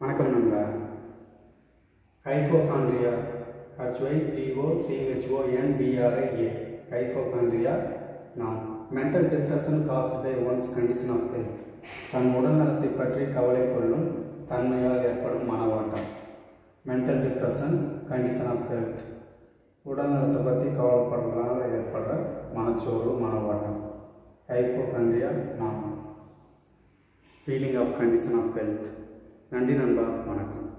வணக்கம் நண்பா ஹைஃபோகாண்ட்ரியா ஹச்ஒய் PO CHO NDRIA hypochondria noun mental depression cause by one's condition of health தன் உடல்நலத்தை பற்றி கவலை கொள்ளும் தன்மையால் ஏற்படும் மனவாட்டம் mental depression condition of health உடல்நலத்தை பற்றி கவலைப்படுறதுனால ஏற்படுற மனச்சோர்வு மனவாட்டம் hypochondria noun feeling of condition of health நன்றி நண்பா வணக்கம்